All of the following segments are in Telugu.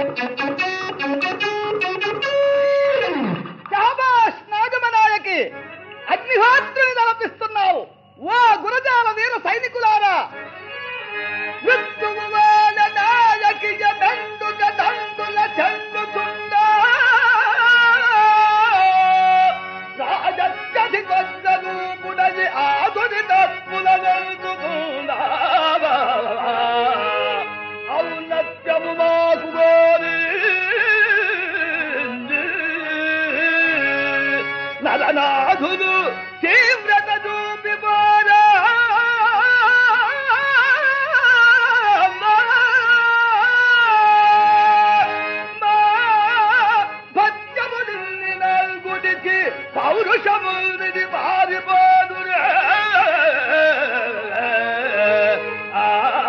శాబాష్ నాగమనాయకి అగ్నిహోత్రుని తలపిస్తున్నావు ఓ గురజాల వీర సైనికులారా మృత్యువాల నాయకియ దండుగ దండుల చెందుతుందా రాజత్యధి కొందరు పుడది ఆదుని తప్పుల వెళ్తుందా ఔన్నత్యము మాకు గోరి నరనాథుడు తీవ్రత చూపి పోరా భత్యము నిన్ని నల్గుడికి పౌరుషము నిధి పారిపోదురే ఆ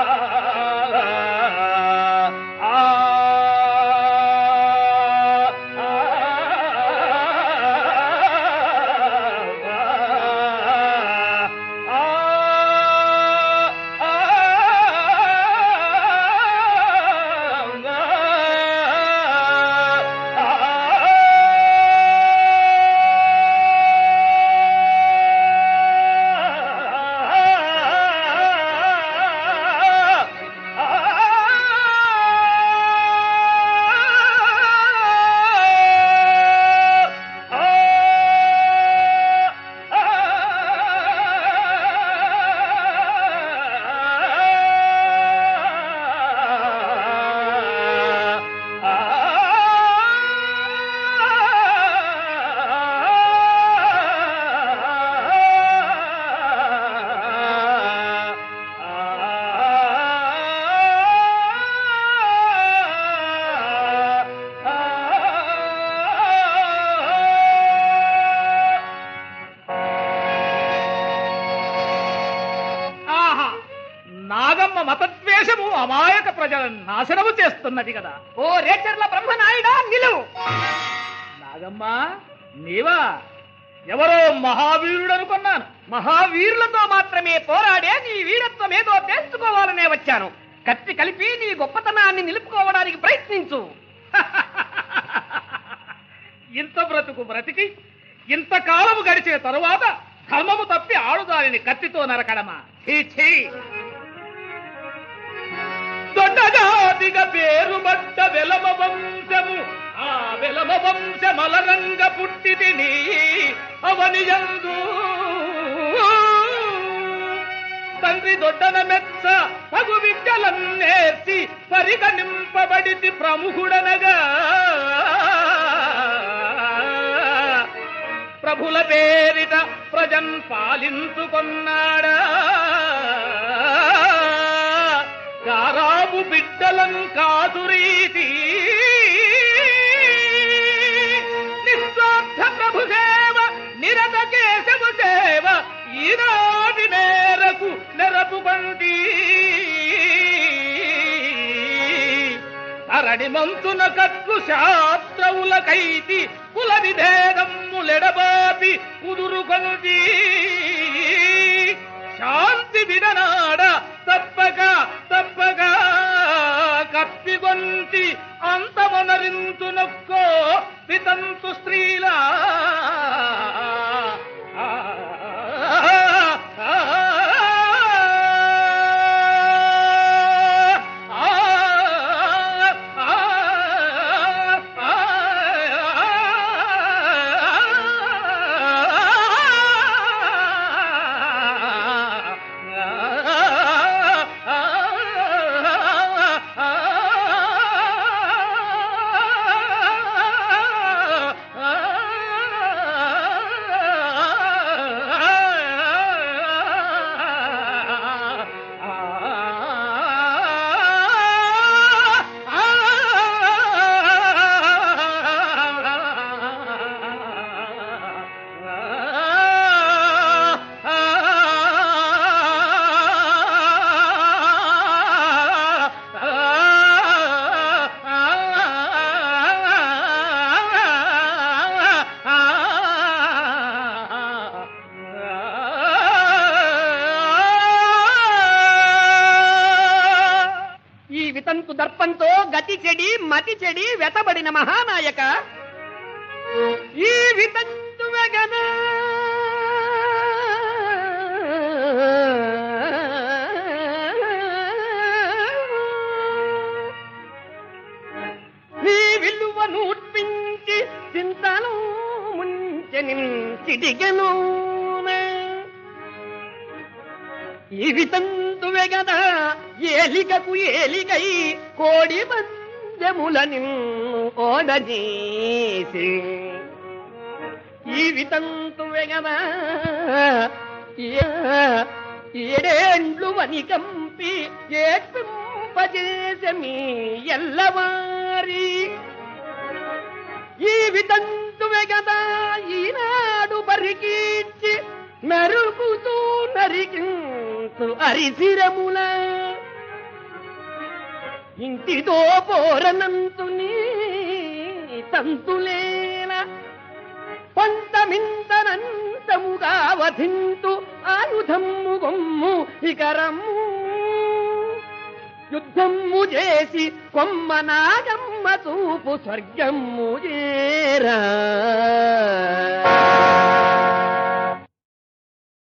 ఆ ఆహా నాగమ్మ మతద్వేషము అమాయక ప్రజలను నాశనము చేస్తున్నది కదా ఓ రేచర్ల బ్రహ్మనాయుడా నిలువు నాగమ్మ నీవా ఎవరో మహావీరుడు అనుకున్నాను మహావీరులతో మాత్రమే పోరాడే నీ వీరత్వం ఏదో తెలుసుకోవాలనే వచ్చాను కత్తి కలిపి నీ గొప్పతనాన్ని నిలుపుకోవడానికి ప్రయత్నించు ఇంత బ్రతుకు బ్రతికి ఇంత కాలము గడిచిన తరువాత ధర్మము తప్పి ఆడుదానిని కత్తితో నరకడమా ఛీ, ఛీ. దొడ్డజాతిగా పేరుబడ్డ వెలమ వంశము ఆ వెలమ వంశమలరంగ పుట్టి తిని అవనియందు తండ్రి దొడ్డన మెచ్చ తగు విద్యలన్నేర్చి పరిగణింపబడితి ప్రముఖుడనగా ప్రభుల పేరిట ప్రజన్ పాలించుకొన్నాడా గారాబు బిడ్డలం కాదు రీతి నిస్వార్థ ప్రభు సేవ నిరత కేశవు సేవ ఈనాటి మేరకు నెరపుబండి అరణి మంతున కట్లు శాస్త్రవులకైతి కుల విధేదమ్ములెడబాపి కుదురుకొల్ది శాంతి విడనాడ తప్పక తప్పక కప్పిగొంటి అంతమొనరింతునొక్కో వితంతు స్త్రీలా గతి చెడి మతి చెడి వెతబడిన మహానాయక ఈ వితంతు వెగన నీ విలువ నూర్పించి చింతను ముంచెని చిటికెను ఈ వితంతువే గదా ఏలికకు ఏలికై కోడి పందెములని ఓడజేసి ఈ వితంతువే గదా ఏ- ఏడేండ్లు వని కంపి ఏడ్పింపజేసే మీ ఎల్లవారి ఈ వితంతువే గదా ఈనాడు పరికీర్చి నరుకుతూ నరికించు అరిసిరముల ఇంటితో పోరనంతుని తంతులేన పంతమింతనంతముగా వధింతు ఆయుధమ్ము గొమ్ము ఇకరమ్ము యుద్ధమ్ము చేసి కొమ్మ నాగమ్మ చూపు స్వర్గమ్ము చేరా